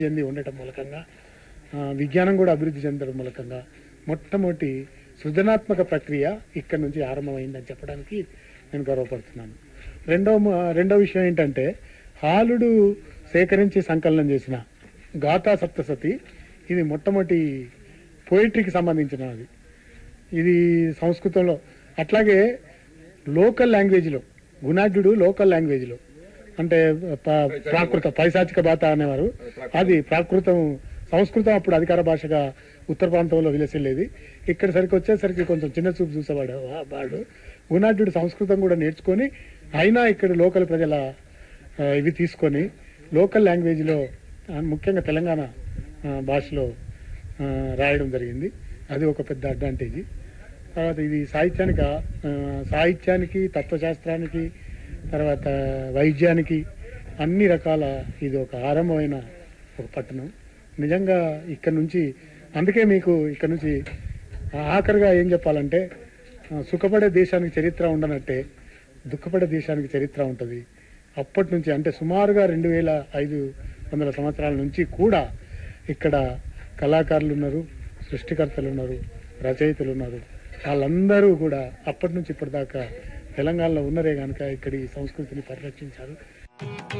చెంది ఉండటం మూలకంగా ఆ, విజ్ఞానం కూడా అభివృద్ధి చెందడం మూలకంగా మొట్టమొదటి సృజనాత్మక ప్రక్రియ ఇక్కడ నుంచి ఆరంభమైందని చెప్పడానికి నేను గర్వపడుతున్నాను రెండవ మ- రెండవ విషయం ఏంటంటే హాలుడు సేకరించి సంకలనం చేసిన గాథా సప్తసతి ఇది మొట్టమొదటి పోయిట్రీకి సంబంధించినది ఇది సంస్కృతంలో అట్లాగే లోకల్ లాంగ్వేజ్లో గుణాఢ్యుడు లోకల్ లాంగ్వేజ్లో అంటే ప- ప్రాకృత పైశాచిక బాత అనేవారు అది ప్రాకృతం సంస్కృతం అప్పుడు అధికార భాషగా ఉత్తర ప్రాంతంలో విలసిల్లేది ఇక్కడ సరికి వచ్చేసరికి కొంచెం చిన్న చూపు చూసేవాడు వా- వాడు గుణాఢ్యుడు సంస్కృతం కూడా నేర్చుకొని అయినా ఇక్కడ లోకల్ ప్రజల ఆ, ఇవి తీసుకొని లోకల్ లాంగ్వేజ్లో ఆ, ముఖ్యంగా తెలంగాణ ఆ, భాషలో ఆ, రాయడం జరిగింది అది ఒక పెద్ద అడ్వాంటేజ్ తర్వాత ఇది సాహిత్యానికి ఆ, సాహిత్యానికి తత్వశాస్త్రానికి తర్వాత వైద్యానికి అన్ని రకాల ఇది ఒక ఆరంభమైన ఒక పట్టణం నిజంగా ఇక్కడ నుంచి అందుకే మీకు ఇక్కడ నుంచి ఆఖరిగా ఏం చెప్పాలంటే ఆ, సుఖపడే దేశానికి చరిత్ర ఉండనట్టే దుఃఖపడే దేశానికి చరిత్ర ఉంటుంది అప్పటి నుంచి అంటే సుమారుగా రెండు వేల ఐదు వందల సంవత్సరాల నుంచి కూడా ఇక్కడ కళాకారులు ఉన్నారు సృష్టికర్తలు ఉన్నారు రచయితలు ఉన్నారు వాళ్ళందరూ కూడా అప్పటి నుంచి ఇప్పటిదాకా తెలంగాణలో ఉన్నరే కనుక ఇక్కడి సంస్కృతిని పరిరక్షించారు